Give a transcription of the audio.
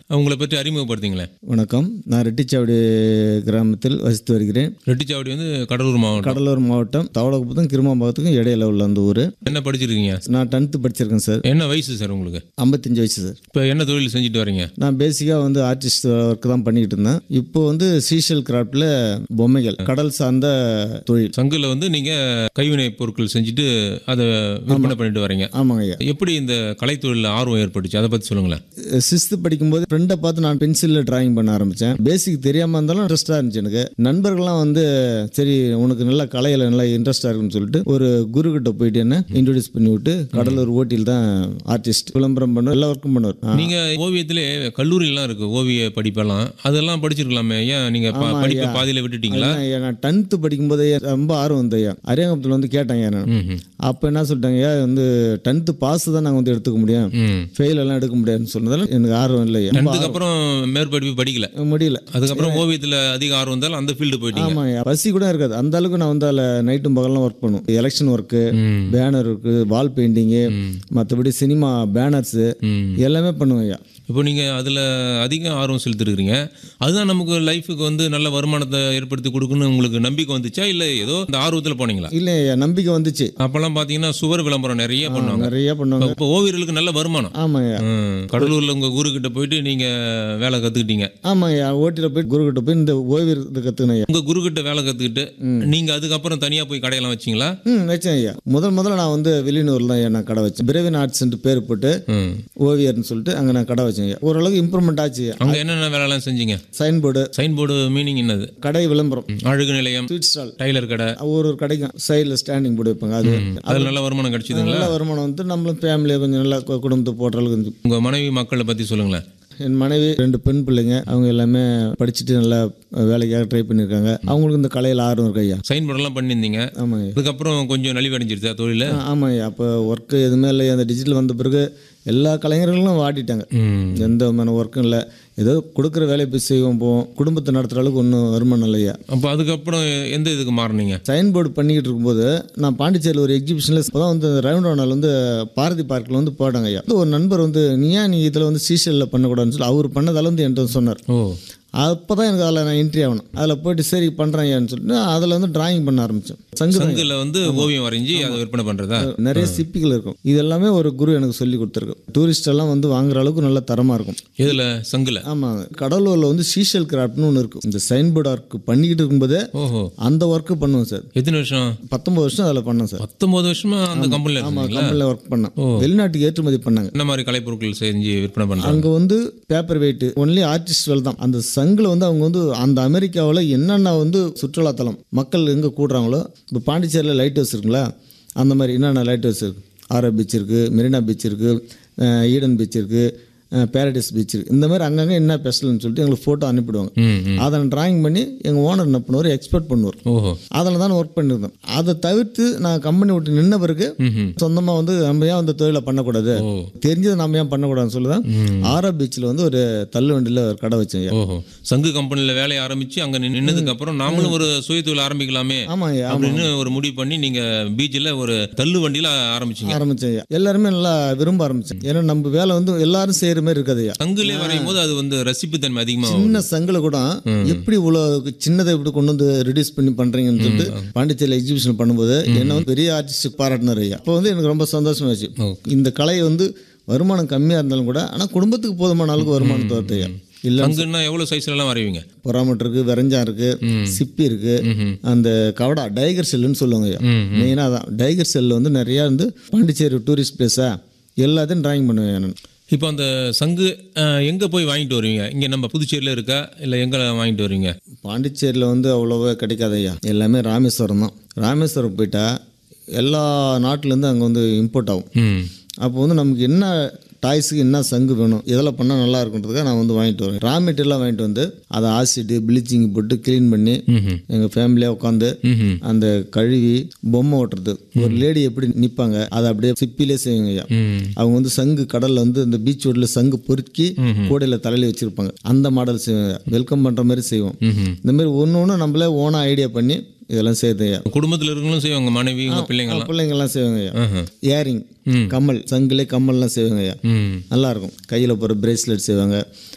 உங்களை பற்றி அறிமுகப்படுத்திங்களேன் வணக்கம் நான் ரெட்டிச்சாவடி கிராமத்தில் வசித்து வருகிறேன் ரெட்டிச்சாவடி வந்து கடலூர் மாவட்டம் கடலூர் மாவட்டம் தவளகுப்பத்துக்கும் கிருமாம்பாக்கத்துக்கும் இடையில உள்ள அந்த ஊர் என்ன படிச்சிருக்கீங்க நான் டென்த்து படிச்சிருக்கேன் சார் என்ன வயசு சார் உங்களுக்கு ஐம்பத்தஞ்சு வயசு சார் இப்போ என்ன தொழில் செஞ்சுட்டு வரீங்க நான் பேசிக்காக வந்து ஆர்டிஸ்ட் ஒர்க் தான் பண்ணிக்கிட்டு இருந்தேன் இப்போ வந்து சீஷல் கிராஃப்டில் பொம்மைகள் கடல் சார்ந்த தொழில் சங்குல வந்து நீங்க கைவினை பொருட்கள் செஞ்சுட்டு அதை விற்பனை பண்ணிட்டு வரீங்க ஆமாங்க ஐயா எப்படி இந்த கலைத்தொழிலில் ஆர்வம் ஏற்பட்டுச்சு அதை பற்றி சொல்லுங்களேன் சிக்ஸ்த்து படிக்கும்போது ஃப்ரெண்டை பார்த்து நான் பென்சிலில் டிராயிங் பண்ண ஆரம்பித்தேன் பேசிக் தெரியாமல் இருந்தாலும் இன்ட்ரெஸ்ட்டாக இருந்துச்சு எனக்கு நண்பர்கள்லாம் வந்து சரி உனக்கு நல்லா கலையில் நல்லா இன்ட்ரெஸ்ட்டாக இருக்குன்னு சொல்லிட்டு ஒரு குரு கிட்ட போயிட்டு என்ன இன்ட்ரடியூஸ் பண்ணி விட்டு கடலூர் ஓட்டியில் தான் ஆர்டிஸ்ட் விளம்பரம் பண்ணுவார் எல்லா ஒர்க்கும் பண்ணுவார் ஆ, நீங்க ஓவியத்திலே கல்லூரியெல்லாம் இருக்கு ஓவிய படிப்பெல்லாம் அதெல்லாம் படிச்சிருக்கலாமே ஏன் நீங்க ப- படிப்பை பாதியில விட்டுட்டீங்களா அதுதான் ஐயா, நான் டென்த்து படிக்கும்போதே ரொம்ப ஆர்வம் வந்து ஐயா அரியாங்கத்தில் வந்து கேட்டேன் ஐயா நான் ம்ஹும். அப்போ என்ன சொல்லிட்டாங்க ஐயா வந்து டென்த்து பாஸ் தான் நாங்கள் வந்து எடுத்துக்க முடியும் ம் ஃபெயில் எல்லாம் எடுக்க முடியாதுன்னு சொன்னதால எனக்கு ஆர்வம் இல்லை ஐயா. ரொம்ப டென்த்துக்கு அப்புறம் மேற்படிப்பு படிக்கல ஆர்வம் முடியல அதுக்கப்புறம் ஓவியத்துல அதிக ஆர்வம் இருந்தாலும் அந்த ஃபீல்டு போயிட்டீங்க ஆமாம் ஐயா பசி கூட இருக்காது அந்த அளவுக்கு நான் வந்து அதில் நைட்டும் பகல்லாம் ஒர்க் பண்ணும் எலெக்ஷன் ஒர்க்கு ம். பேனர் ஒர்க்கு வால் பெயிண்டிங்கு மற்றபடி சினிமா பேனர்ஸு ம். எல்லாமே பண்ணுவேன் ஐயா இப்போ நீங்க அதுல அதிக ஆர்வம் செலுத்திருக்கிறீங்க அதுதான் நமக்கு லைஃபுக்கு வந்து நல்ல வருமானத்தை ஏற்படுத்தி கொடுக்குன்னு உங்களுக்கு நம்பிக்கை வந்துச்சா இல்ல ஏதோ இந்த ஆர்வத்துல போனீங்களா இல்லை ஐயா நம்பிக்கை வந்துச்சு அப்பெல்லாம் பாத்தீங்கன்னா சுவர் விளம்பரம் நிறைய பண்ணுவாங்க நிறைய பண்ணுவாங்க இப்போ ஓவியர்களுக்கு நல்ல வருமானம் ஆமாம் ஐயா ம். கடலூர்ல உங்க குரு கிட்ட போயிட்டு நீங்க வேலை கத்துக்கிட்டீங்க ஆமாம் ஐயா ஓட்டியில் போய் குரு கிட்ட போய் இந்த ஓய்வு கற்றுக்கணும் ஐயா உங்க குரு கிட்ட வேலை கத்துக்கிட்டு நீங்க அதுக்கப்புறம் தனியா போய் கடையெல்லாம் வச்சீங்களா ம் வச்சேன் ஐயா முதல் முதல்ல நான் வந்து வெளியூரில் தான் ஐயா நான் கடை வச்சேன் பிரவீன் ஆர்ட்ஸ்ன்ட்டு பேர் போட்டு ம். ஓவியர்னு சொல்லிட்டு அங்கே நான் கடை வச்சேன் ஐயா ஓரளவுக்கு இம்ப்ரூவ்மெண்ட் ஆச்சு ஐயா அங்க என்னென்ன வேலைலாம் செஞ்சீங்க sign board sign board meaning என்னது கடை விளம்பரம் அழகு நிலையம் ஸ்வீட் ஸ்டால் டைலர் கடை ஒரு ஒரு கடைக்கும் சைடில் ஸ்டாண்டிங் போர்டு வைப்பாங்க அது அதுல நல்ல வருமானம் கிடைச்சதுங்களா நல்ல வருமானம் வந்து நம்மளும் ஃபேமிலியை கொஞ்சம் நல்லா கு- குடும்பத்தை போடுற அளவுக்கு இருந்துச்சு. உங்க மனைவி மக்களை பத்தி சொல்லுங்களேன் என் மனைவி ரெண்டு பெண் பிள்ளைங்க அவங்க எல்லாமே படிச்சுட்டு நல்லா வேலைக்காக ட்ரை பண்ணியிருக்காங்க அவங்களுக்கு இந்த கலையில் ஆர்வம் இருக்கு ஐயா சைன் போர்டெல்லாம் பண்ணியிருந்தீங்க ஆமாங்க ஐயா அதுக்கப்புறம் கொஞ்சம் நலிவடைஞ்சிருச்சா தொழில் ஆ, ஆமாம் ஐயா அப்போ ஒர்க்கு எதுவுமே இல்லை அந்த டிஜிட்டல் வந்த பிறகு எல்லா கலைஞர்களும் வாடிட்டாங்க எந்த விதமான ஒர்க்கும் இல்லை ஏதோ கொடுக்குற வேலையை போய் செய்வோம் போவோம் குடும்பத்தை நடத்துகிற அளவுக்கு ஒன்றும் வருமானம் இல்லையா அப்போ அதுக்கப்புறம் எந்த இதுக்கு மாறினீங்க சைன் போர்டு பண்ணிக்கிட்டு இருக்கும்போது நான் பாண்டிச்சேரியில் ஒரு எக்ஸிபிஷனில் இப்போ தான் வந்து ரவுண்ட் நாள் வந்து பாரதி பார்க்கில் வந்து போட்டாங்க ஐயா ஒரு நண்பர் வந்து நீ ஏன் நீ இதில் வந்து சீசலில் பண்ணக்கூடாதுன்னு சொல்லி அவர் பண்ணதால வந்து என்கிட்ட வந்து சொன்னார் ஓ அப்போ தான் எனக்கு அதில் நான் என்ட்ரி ஆகணும் அதில் போயிட்டு சரி பண்ணுறேன் ஐயான்னு சொல்லிட்டு அதில் வந்து டிராயிங் பண்ண ஆரம்பித்தேன் சங்கு தான் சங்குல வந்து ஓவியம் வரைஞ்சி அதை விற்பனை பண்றதா நிறைய சிப்பிகள் இருக்கும் இது எல்லாமே ஒரு குரு எனக்கு சொல்லி கொடுத்துருக்கு டூரிஸ்ட் எல்லாம் வந்து வாங்குற அளவுக்கு நல்ல தரமாக இருக்கும் எதுல சங்குல ஆமாம் கடலூரில் வந்து சீஷல் கிராஃப்ட்னு ஒன்று இருக்கும் இந்த சைன் போர்டு ஒர்க் பண்ணிக்கிட்டு இருக்கும்போதே ஓஹோ அந்த ஒர்க்கு பண்ணுவேன் சார் எத்தனை வருஷம் பத்தொம்பது வருஷம் அதில் பண்ணேன் சார் பத்தொன்பது வருஷமா அந்த கம்பெனில ஆமாம் இருக்கீங்களா கம்பெனியில் ஒர்க் பண்ணேன் வெளிநாட்டுக்கு ஏற்றுமதி பண்ணாங்க என்ன மாதிரி கலைப்பொருட்கள் செஞ்சு விற்பனை பண்றாங்க அங்கே வந்து பேப்பர் வெயிட் ஒன்லி ஆர்டிஸ்ட் வேல் தான் அந்த சங்கில் வந்து அவங்க வந்து அந்த அமெரிக்காவில் என்னென்ன வந்து சுற்றுலாத்தலம் மக்கள் எங்கே கூடுறாங்களோ இப்போ பாண்டிச்சேரியில் லைட் ஹவுஸ் இருக்குங்களா அந்த மாதிரி என்னென்ன லைட் ஹவுஸ் இருக்குது ஆரோ பீச் இருக்குது மெரினா பீச் இருக்குது ஈடன் பீச் இருக்குது பேரடைஸ் பீச் இருக்குது இந்த மாதிரி அங்கங்கே என்ன ஸ்பெஷல்னு சொல்லிட்டு எங்களுக்கு ஃபோட்டோ அனுப்பிடுவாங்க ம் ம். அதை நான் டிராயிங் பண்ணி எங்கள் ஓனர் என்ன பண்ணுவார் எக்ஸ்போர்ட் பண்ணுவார் ஓஹோ அதில் தான் ஒர்க் பண்ணியிருந்தேன் அதை தவிர்த்து நான் கம்பெனி விட்டு நின்ன பிறகு ம்ஹும். சொந்தமாக வந்து நம்ம ஏன் அந்த தொழிலை பண்ணக்கூடாது ஓ தெரிஞ்சதை நம்ம ஏன் பண்ணக்கூடாதுன்னு சொல்லி தான் ஆரா பீச்சில் வந்து ஒரு தள்ளு வண்டியில் ஒரு கடை வச்சேன் ஐயா ஓஹோ சங்கு கம்பெனில வேலையை ஆரம்பிச்சு அங்க நின்னதுக்கு அப்புறம் நாமளும் ஒரு சுய தொழில் ஆரம்பிக்கலாமே ஆமாம் ஐயா அப்படின்னு ஒரு முடிவு பண்ணி நீங்க பீச்சில் ஒரு தள்ளு வண்டியில ஆரம்பிச்சீங்க ஆரம்பிச்சேன் ஐயா எல்லாருமே நல்லா விரும்ப ஆரம்பிச்சேன் ஏன்னா நம்ம வேலை வந்து எல்லாரும் செய்கிற மாதிரி இருக்காது ஐயா சங்குலே வரையும் போது அது வந்து ரசிப்பு தன்மை அதிகமா சின்ன சங்கில் கூட எப்படி இவ்வளோ சின்னதை இப்படி கொண்டு வந்து ரெடியூஸ் பண்ணி பண்ணுறீங்கன்னு சொல்லிட்டு பாண்டிச்சேரியில் எக்ஸிபிஷன் பண்ணும்போது என்ன வந்து பெரிய ஆர்டிஸ்ட் பாராட்டினார் ஐயா அப்போ வந்து எனக்கு ரொம்ப சந்தோஷமாச்சு இந்த கலை வந்து வருமானம் கம்மியாக இருந்தாலும் கூட ஆனால் குடும்பத்துக்கு போதுமான அளவுக்கு வருமானத்தை வருது ஐயா இல்லை சங்குன்னா எவ்வளவு சைஸ்ல எல்லாம் வரைவீங்க பொறாமட்டு இருக்கு வெரஞ்சா இருக்கு சிப்பி இருக்கு அந்த கவடா டைகர் செல்லுன்னு சொல்லுவாங்க ஐயா மெயினாக அதான் டைகர் செல்லு வந்து நிறையா வந்து பாண்டிச்சேரி டூரிஸ்ட் பிளேஸா எல்லாத்தையும் டிராயிங் பண்ணுவேன் நான் இப்போ அந்த சங்கு அஹ், எங்க போய் வாங்கிட்டு வருவீங்க இங்க நம்ம புதுச்சேரியில இருக்கா இல்ல எங்க வாங்கிட்டு வருவீங்க பாண்டிச்சேரியில் வந்து அவ்வளோவா கிடைக்காது ஐயா எல்லாமே ராமேஸ்வரம் தான் ராமேஸ்வரம் போயிட்டா எல்லா நாட்டிலேருந்து அங்கே வந்து இம்போர்ட் ஆகும் ம் அப்போ வந்து நமக்கு என்ன டாய்ஸுக்கு என்ன சங்கு வேணும் இதெல்லாம் பண்ணால் நல்லா இருக்குன்றதுக்காக நான் வந்து வாங்கிட்டு வருவேன் ரா மெட்டீரியலாக வாங்கிட்டு வந்து அதை ஆசிட்டு ப்ளீச்சிங் போட்டு க்ளீன் பண்ணி எங்கள் ஃபேமிலியாக உட்காந்து ம்ஹும். அந்த கழுவி பொம்மை ஓட்டுறது ஒரு லேடி எப்படி நிற்பாங்க அதை அப்படியே சிப்பிலே செய்வாங்க ஐயா ம் அவங்க வந்து சங்கு கடல்ல வந்து இந்த பீச் ரோட்ல சங்கு பொறுக்கி கூடையில தலையில வச்சிருப்பாங்க அந்த மாடல் செய்வாங்க வெல்கம் பண்ற மாதிரி செய்வோம் ம்ஹும். இந்த மாதிரி ஒன்று ஒன்று நம்மளே ஓனா ஐடியா பண்ணி இதெல்லாம் செய்யுது ஐயா குடும்பத்துல இருக்கவங்களும் செய்வாங்க மனைவி உங்க பிள்ளைங்கலாம் பிள்ளைங்கெல்லாம் செய்வாங்க ஐயா ஆஹா. இயரிங் கம்மல் சங்குலே கம்மல்லாம் செய்வாங்க ஐயா ம் நல்லா இருக்கும் கையில் போகிற பிரேஸ்லெட் செய்வாங்க